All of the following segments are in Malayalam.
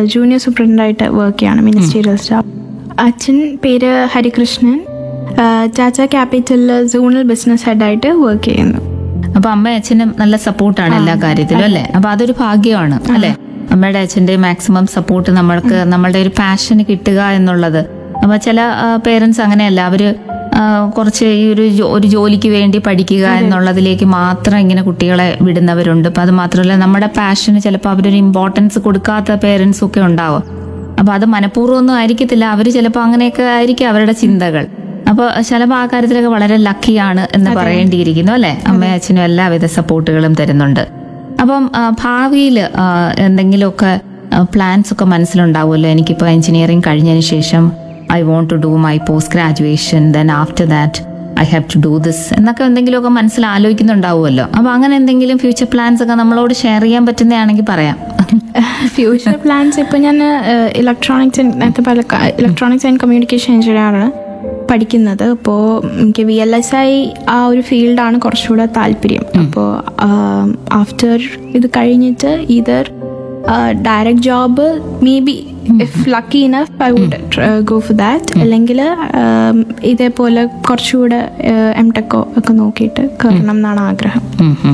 ജൂനിയർ സൂപ്രണ്ടായിട്ട് വർക്ക് ചെയ്യാണ് മിനിസ്റ്റീരിയൽ സ്റ്റാഫ് അച്ഛൻ പേര് ഹരികൃഷ്ണൻ ആ, ചാച്ച ക്യാപിറ്റലിൽ സോണൽ ബിസിനസ് ഹെഡായിട്ട് വർക്ക് ചെയ്യുന്നു അപ്പൊ അമ്മ അച്ഛനും നല്ല സപ്പോർട്ടാണ് എല്ലാ കാര്യത്തിലും അല്ലെ അപ്പൊ അതൊരു ഭാഗ്യമാണ് അല്ലെ അമ്മയുടെ അച്ഛന്റെ മാക്സിമം സപ്പോർട്ട് നമ്മൾക്ക് നമ്മളുടെ ഒരു പാഷന് കിട്ടുക എന്നുള്ളത് അപ്പൊ ചില പേരൻസ് അങ്ങനെയല്ല അവര് ആ, കുറച്ച് ഈ ഒരു ജോ- ഒരു ജോലിക്ക് വേണ്ടി പഠിക്കുക എന്നുള്ളതിലേക്ക് മാത്രം ഇങ്ങനെ കുട്ടികളെ വിടുന്നവരുണ്ട് അപ്പൊ അത് മാത്രമല്ല നമ്മുടെ പാഷന് ചിലപ്പോൾ അവരൊരു ഇമ്പോർട്ടൻസ് കൊടുക്കാത്ത പേരൻസും ഒക്കെ ഉണ്ടാവും അപ്പൊ അത് മനഃപൂർവ്വം ഒന്നും ആയിരിക്കത്തില്ല അവര് ചിലപ്പോൾ അങ്ങനെയൊക്കെ ആയിരിക്കും അവരുടെ ചിന്തകൾ അപ്പോൾ ചിലപ്പോൾ ആ കാര്യത്തിലൊക്കെ വളരെ ലക്കിയാണ് എന്ന് പറയേണ്ടിയിരിക്കുന്നു അല്ലെ അമ്മയും അച്ഛനും എല്ലാവിധ സപ്പോർട്ടുകളും തരുന്നുണ്ട് അപ്പം ഭാവിയിൽ എന്തെങ്കിലുമൊക്കെ പ്ലാൻസ് ഒക്കെ മനസ്സിലുണ്ടാവുമല്ലോ എനിക്കിപ്പോൾ എഞ്ചിനീയറിംഗ് കഴിഞ്ഞതിന് ശേഷം I want to do my post graduation then after that I have to do this എന്നൊക്കെ എന്തെങ്കിലുമൊക്കെ മനസ്സിൽ ആലോചിക്കുന്നുണ്ടാവുമല്ലോ അപ്പോൾ അങ്ങനെ എന്തെങ്കിലും ഫ്യൂച്ചർ പ്ലാൻസ് ഒക്കെ നമ്മളോട് ഷെയർ ചെയ്യാൻ പറ്റുന്നതാണെങ്കിൽ പറയാം ഫ്യൂച്ചർ പ്ലാൻസ് ഇപ്പം ഞാൻ ഇലക്ട്രോണിക്സ് നേരത്തെ പല ഇലക്ട്രോണിക്സ് ആൻഡ് കമ്മ്യൂണിക്കേഷൻ എഞ്ചിനീയറാണ് പഠിക്കുന്നത് അപ്പോൾ എനിക്ക് വി എൽ എസ് ഐ ആ ഒരു ഫീൽഡാണ് കുറച്ചുകൂടെ താല്പര്യം അപ്പോൾ ആഫ്റ്റർ ഇത് കഴിഞ്ഞിട്ട് either direct job maybe if lucky enough I would go for that അല്ലെങ്കിൽ ഇതേപോലെ കുറച്ചുകൂടെ എം ടെക്കോ ഒക്കെ നോക്കിയിട്ട് കയറണം എന്നാണ് ആഗ്രഹം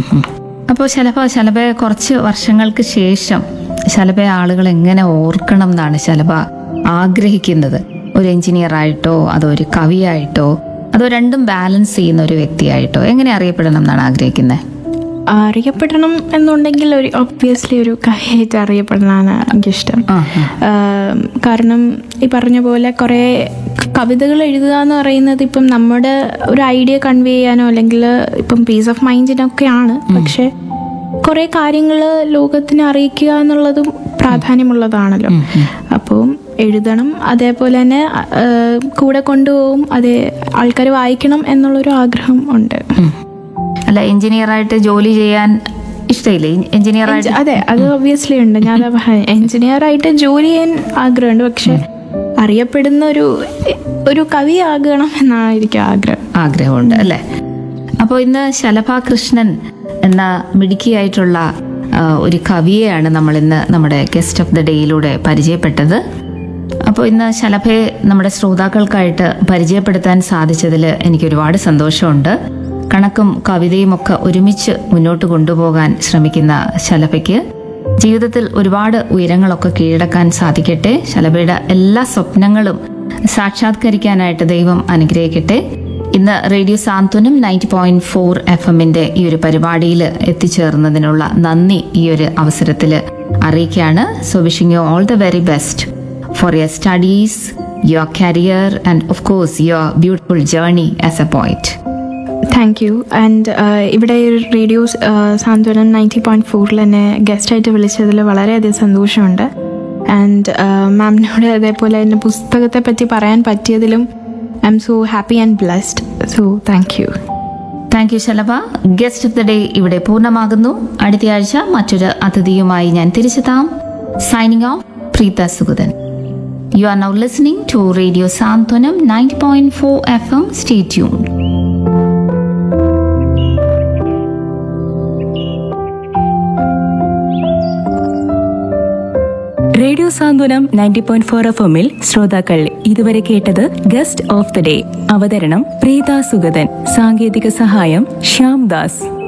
അപ്പോൾ ചിലപ്പോൾ ശലഭ കുറച്ച് വർഷങ്ങൾക്ക് ശേഷം ശലഭ ആളുകൾ എങ്ങനെ ഓർക്കണം എന്നാണ് ശലഭ ആഗ്രഹിക്കുന്നത് ഒരു എഞ്ചിനീയർ ആയിട്ടോ അതോ ഒരു കവിയായിട്ടോ അതോ രണ്ടും ബാലൻസ് ചെയ്യുന്ന ഒരു വ്യക്തിയായിട്ടോ എങ്ങനെ അറിയപ്പെടണം എന്നാണ് ആഗ്രഹിക്കുന്നത് അറിയപ്പെടണം എന്നുണ്ടെങ്കിൽ ഒരു ഒബ്വിയസ്ലി ഒരു കഥയായിട്ട് അറിയപ്പെടണമാണ് എനിക്കിഷ്ടം ആ, ആ. ആം, കാരണം ഈ പറഞ്ഞ പോലെ കുറേ കവിതകൾ എഴുതുക എന്ന് പറയുന്നത് ഇപ്പം നമ്മുടെ ഒരു ഐഡിയ കൺവേ ചെയ്യാനോ അല്ലെങ്കിൽ ഇപ്പം പീസ് ഓഫ് മൈൻഡിനൊക്കെയാണ് പക്ഷെ കുറേ കാര്യങ്ങൾ ലോകത്തിനെ അറിയിക്കുക എന്നുള്ളതും പ്രാധാന്യമുള്ളതാണല്ലോ അപ്പോൾ എഴുതണം അതേപോലെ തന്നെ ആ, കൂടെ കൊണ്ടുപോകും അതേ ആൾക്കാർ വായിക്കണം എന്നുള്ളൊരു ആഗ്രഹം ഉണ്ട് ഉം. അല്ല എഞ്ചിനീയർ ആയിട്ട് ജോലി ചെയ്യാൻ ഇഷ്ടമില്ലേ എഞ്ചിനീയർ ആയിട്ട് അതെ അത് ഒബ്വിയസ്ലി ഉണ്ട് ഞാൻ എഞ്ചിനീയർ ആയിട്ട് ജോലി ചെയ്യാൻ ആഗ്രഹമുണ്ട് പക്ഷെ അറിയപ്പെടുന്ന ഒരു ഒരു കവി ആകണം എന്നാണ് എനിക്ക് ആഗ്രഹം ആഗ്രഹമുണ്ട് അല്ലേ അപ്പോൾ ഇന്ന് ശലഭ കൃഷ്ണൻ എന്ന മിടുക്കിയായിട്ടുള്ള ആ, ഒരു കവിയെയാണ് നമ്മൾ ഇന്ന് നമ്മുടെ ഗസ്റ്റ് ഓഫ് ദ ഡേയിലൂടെ പരിചയപ്പെട്ടത് അപ്പോൾ ഇന്ന് ശലഭയെ നമ്മുടെ ശ്രോതാക്കൾക്കായിട്ട് പരിചയപ്പെടുത്താൻ സാധിച്ചതിൽ എനിക്ക് ഒരുപാട് സന്തോഷമുണ്ട് കണക്കും കവിതയും ഒക്കെ ഒരുമിച്ച് മുന്നോട്ട് കൊണ്ടുപോകാൻ ശ്രമിക്കുന്ന ശലഭയ്ക്ക് ജീവിതത്തിൽ ഒരുപാട് ഉയരങ്ങളൊക്കെ കീഴടക്കാൻ സാധിക്കട്ടെ ശലഭയുടെ എല്ലാ സ്വപ്നങ്ങളും സാക്ഷാത്കരിക്കാനായിട്ട് ദൈവം അനുഗ്രഹിക്കട്ടെ ഇന്ന് radio Santhwanam ninety point four F എമ്മിന്റെ ഈ ഒരു പരിപാടിയിൽ എത്തിച്ചേർന്നതിനുള്ള നന്ദി ഈ ഒരു അവസരത്തിൽ അറിയിക്കുകയാണ് so wishing you all the very best for your studies your career and of course your beautiful journey as a point thank you and ഇവിടെ റേഡിയോ സാന്ത്വനം നയൻറ്റി പോയിന്റ് ഫോറിൽ എന്നെ ഗസ്റ്റായിട്ട് വിളിച്ചതിൽ വളരെയധികം സന്തോഷമുണ്ട് ആൻഡ് മാമിനോട് അതേപോലെ എൻ്റെ പുസ്തകത്തെ പറ്റി പറയാൻ പറ്റിയതിലും I'm so happy and blessed so thank you thank you Shalabha guest of the day ഇവിടെ പൂർണ്ണമാകുന്നു അടുത്ത ആഴ്ച മറ്റൊരു അതിഥിയുമായി ഞാൻ തിരിച്ചെത്താം signing off Preetha Sugathan you are now listening to radio Santhwanam ninety point four F M stay tune radio Santhwanam ninety point four F എമ്മിൽ ശ്രോതാക്കൾ ഇതുവരെ കേട്ടത് ഗസ്റ്റ് ഓഫ് ദ ഡേ അവതരണം പ്രീത സുഗതൻ സാങ്കേതിക സഹായം ശ്യാം ദാസ്